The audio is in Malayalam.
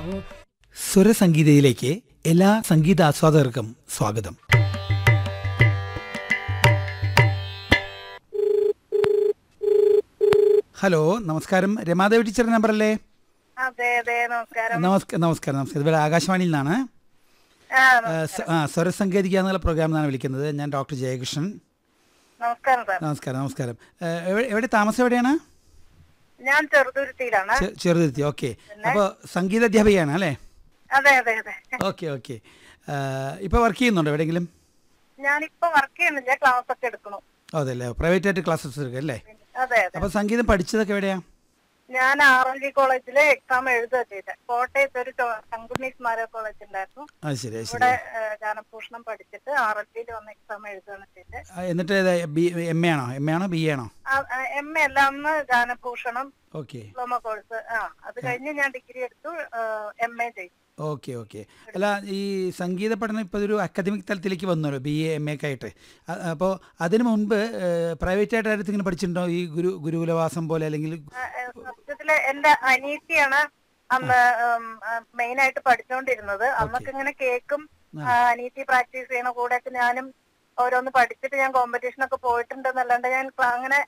സ്വരസംഗീതയിലേക്ക് എല്ലാ സംഗീത ആസ്വാദകർക്കും സ്വാഗതം ഹലോ നമസ്കാരം രമാദേവി ടീച്ചറുടെ നമ്പറല്ലേ അതെ അതെ നമസ്കാരം നമസ്കാരം നമസ്കാരം നമസ്കാരം ഇവിടെ ആകാശവാണിയിൽ നിന്നാണ് ആ ആ, സ- ആ സ്വരസംഗീതിക എന്നുള്ള പ്രോഗ്രാമിൽ നിന്നാണ് വിളിക്കുന്നത് ഞാൻ ഡോക്ടർ ജയകൃഷ്ണൻ നമസ്കാരം സാർ നമസ്കാരം നമസ്കാരം ഏ, എവിടെ- എവിടെ താമസം എവിടെയാണ് ഞാൻ ചെറുതുരുത്തിയിലാണ് ചെ- ചെറുതുരുത്തി ഓക്കെ അപ്പോൾ സംഗീത അധ്യാപികയാണ് അല്ലേ അതെ അതെ അതെ ഓക്കെ ഓക്കെ ഇപ്പോൾ വർക്ക് ചെയ്യുന്നുണ്ടോ എവിടെയെങ്കിലും ഞാനിപ്പോ വർക്ക് ചെയ്യുന്നില്ല ക്ലാസ് ഒക്കെ എടുക്കണു ഓ, അതല്ലേ പ്രൈവറ്റ് ആയിട്ട് ക്ലാസ്സസ് എടുക്കുക അല്ലേ അതെ അതെ അപ്പോൾ സംഗീതം പഠിച്ചതൊക്കെ എവിടെയാ ഞാൻ ആർ എൽ ജി കോളേജിലെ എക്സാം എഴുതുക ചെയ്തത് കോട്ടയത്ത് ഒരു ചോ- ശങ്കുണ്ണി സ്മാരക കോളേജ് ഉണ്ടായിരുന്നു അത് ശരി അത് ശരി ഇവിടെ ഏഹ്, ഗാനഭൂഷണം പഠിച്ചിട്ട് ആർ എൽ ജിയിൽ വന്ന് എക്സാം എഴുതുകയാണ് ചെയ്തത് ആ, എന്നിട്ട് ബി എം എ ആണോ എം എ ആണോ ബി എ ആണോ എം എ എല്ലാം അന്ന് ഗാനഭൂഷണം ഓക്കെ ഡിപ്ലോമ കോഴ്സ് ആ അത് കഴിഞ്ഞ് ഞാൻ ഡിഗ്രി എടുത്തു എം എ ചെയ്തു ഓക്കെ ഓക്കെ അല്ല ഈ സംഗീത പഠനം ഇപ്പോൾ ഒരു അക്കാദമിക് തലത്തിലേക്ക് വന്നല്ലോ ബി എ എം എ ഒക്കെ ആയിട്ട് അപ്പോൾ അതിന് മുൻപ് പ്രൈവറ്റ് ആയിട്ട് ആയിട്ട് ഇങ്ങനെ പഠിച്ചിട്ടുണ്ടോ ഈ ഗുരു ഗുരുകുലവാസം പോലെ അല്ലെങ്കിൽ ആ, ഏ, സത്യത്തില് എന്റെ അനീറ്റിയാണ് അന്ന് മെയിൻ ആയിട്ട് പഠിച്ചുകൊണ്ടിരുന്നത് അന്നൊക്കെ ഇങ്ങനെ കേക്കും ആ, അനീറ്റി പ്രാക്ടീസ് ചെയ്യണ കൂടെ ഒക്കെ ഞാനും ഓരോന്ന് പഠിച്ചിട്ട് ഞാൻ കോമ്പറ്റീഷൻ ഒക്കെ പോയിട്ടുണ്ടെന്നല്ലാണ്ട് ഞാൻ ക്ലാ- അങ്ങനെ